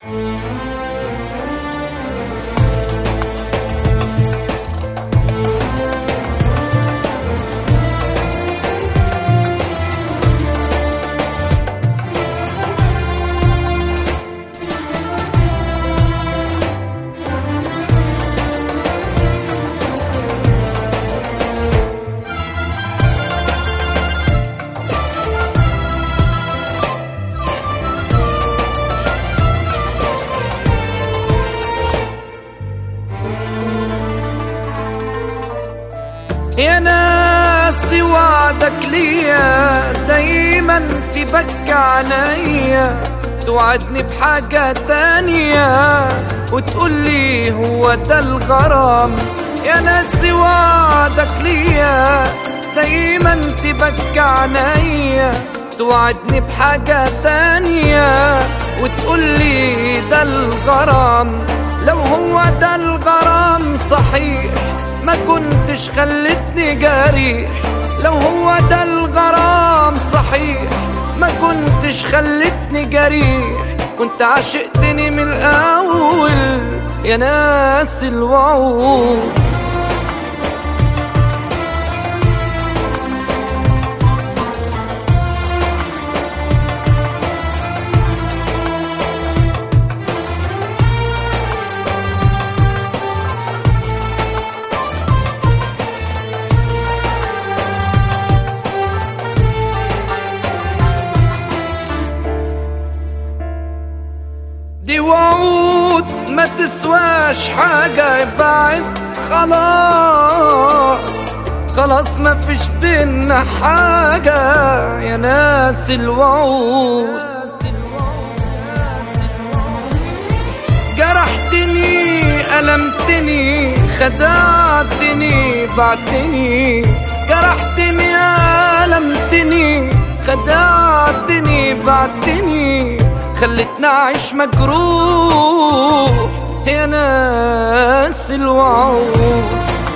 يا ناس وعدك ليا دايما تبكى عليا توعدني بحاجة تانية وتقولي هو ده الغرام يا ناس وعدك ليا دايما تبكى عليا توعدني بحاجة تانية وتقولي ده الغرام لو هو ده الغرام صحيح ما كنتش خلتني جريح لو هو ده الغرام صحيح ما كنتش خلتني جريح كنت عشقتني من الأول يا ناس الوعود دي وعود ما تسواش حاجة بعد خلاص خلاص ما فيش بينا حاجة يا ناس الوعود جرحتني ألمتني خدعتني بعتني جرحتني ألمتني خدعتني بعتني خلتني أعيش مجروح يا ناس الوعود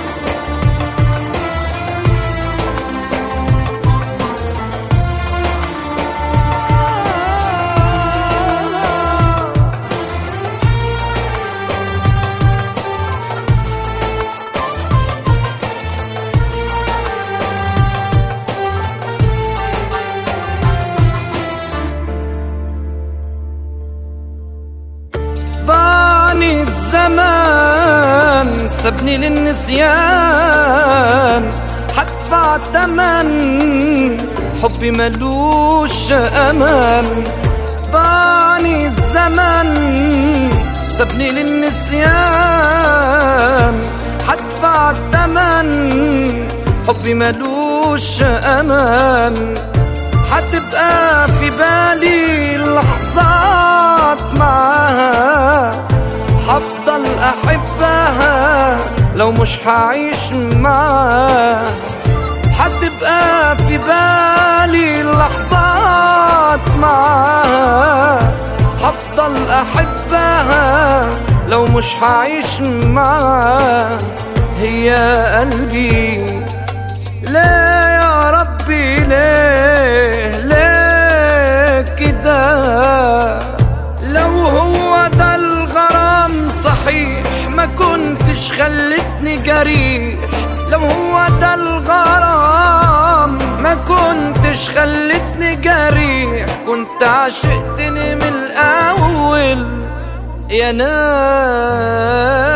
باني الزمان سابني للنسيان حدفع تمن حبي ملوش امان باني الزمن سابني للنسيان حدفع تمن حبي ملوش امان حتبقى في بالي لحظات معاها حفضل احبها لو مش هعيش معاها حتبقى في بالي لحظات معاها حفضل احبها لو مش هعيش معاها هي قلبي ليه يا ربي ليه ليه كده لو هو ده الغرام صحيح ما كنتش خلتني جريح لو هو ده الغرام ما كنتش خلتني جريح كنت عشقتني من الأول يا ناس